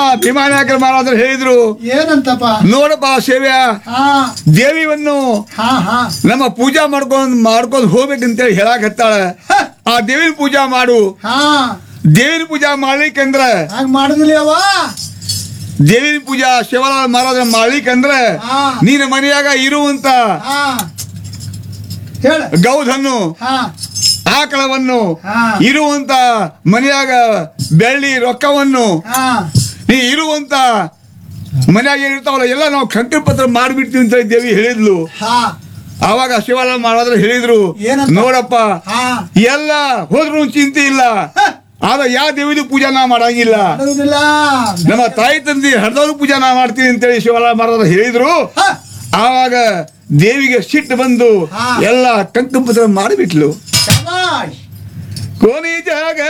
ಭೀಮಾನಾಯಕರ ಮಹಾರಾಜರು ಹೇಳಿದ್ರು ಏನಂತಪ್ಪ ನೋಡಪ್ಪ ಸೇವ್ಯ ಹಾ ದೇವಿಯನ್ನು ಹಾ ಹಾ ನಮ್ಮ ಪೂಜಾ ಮಾಡ್ಕೊಂಡ್ ಮಾಡ್ಕೊಂಡ್ ಹೋಗ್ಬೇಕಂತೇಳಿ ಹೇಳಾಕತ್ತಾಳ ಹ, ಆ ದೇವಿನ ಪೂಜಾ ಮಾಡು ಹಾ ದೇವಿನ ಪೂಜಾ ಮಾಡ್ಲಿಕ್ಕಂದ್ರ ಹಂಗ ಮಾಡುದಿಲ್ಲ ಅವ ದೇವಿನ ಪೂಜಾ ಶಿವಲಾಲ್ ಮಹಾರಾಜನ ಮಾಡ್ಲಿಕ್ಕಂದ್ರ ಹಾ. ನೀನ ಮನೆಯಾಗ ಇರುವಂತ ಹಾ ಹೇಳ ಗೌಧನ್ನು ಹಾ ಆಕಳವನ್ನು ಹಾ. ಇರುವಂತ ಮನೆಯಾಗ ಬೆಳ್ಳಿ ರೊಕ್ಕವನ್ನು ಹಾ ನೀ ಇರುವಂತ ಮನ್ಯಾಗ ಏನಿರ್ತಾವಲ್ಲ ಎಲ್ಲ ನಾವು ಕಂಕಣ ಪತ್ರ ಮಾಡಿಬಿಡ್ತೀವಿ ಅಂತ ದೇವಿ ಹೇಳಿದ್ಲು ಹಾ ಆವಾಗ ಶಿವಲಾಲ್ ಮಹಾರಾಜರು ಹೇಳಿದ್ರು ಏನಂತ? ನೋಡಪ್ಪ ಹಾ ಎಲ್ಲ ಹೋದ್ರು ಚಿಂತೆ ಇಲ್ಲ ಹ, ಆದ್ರೆ ಯಾವ ದೇವಿದು ಪೂಜಾ ನಾ ಮಾಡಂಗಿಲ್ಲ ಮಾಡುದಿಲ್ಲ ನಮ್ಮ ತಾಯಿ ತಂದೆ ಹರಿದವ್ರು ಪೂಜಾ ನಾ ಮಾಡ್ತೀವಿ ಅಂತೇಳಿ ಶಿವಲಾಲ್ ಮಹಾರಾಜರು ಹೇಳಿದ್ರು ಹ, ಆವಾಗ ದೇವಿಗೆ ಸಿಟ್ಟು ಬಂದು ಹಾ. ಎಲ್ಲ ಕಂಕಣ ಪತ್ರ ಮಾಡಿಬಿಟ್ಲು ಶಬಾಷ್ ಕೋನಿ ಜಾಗ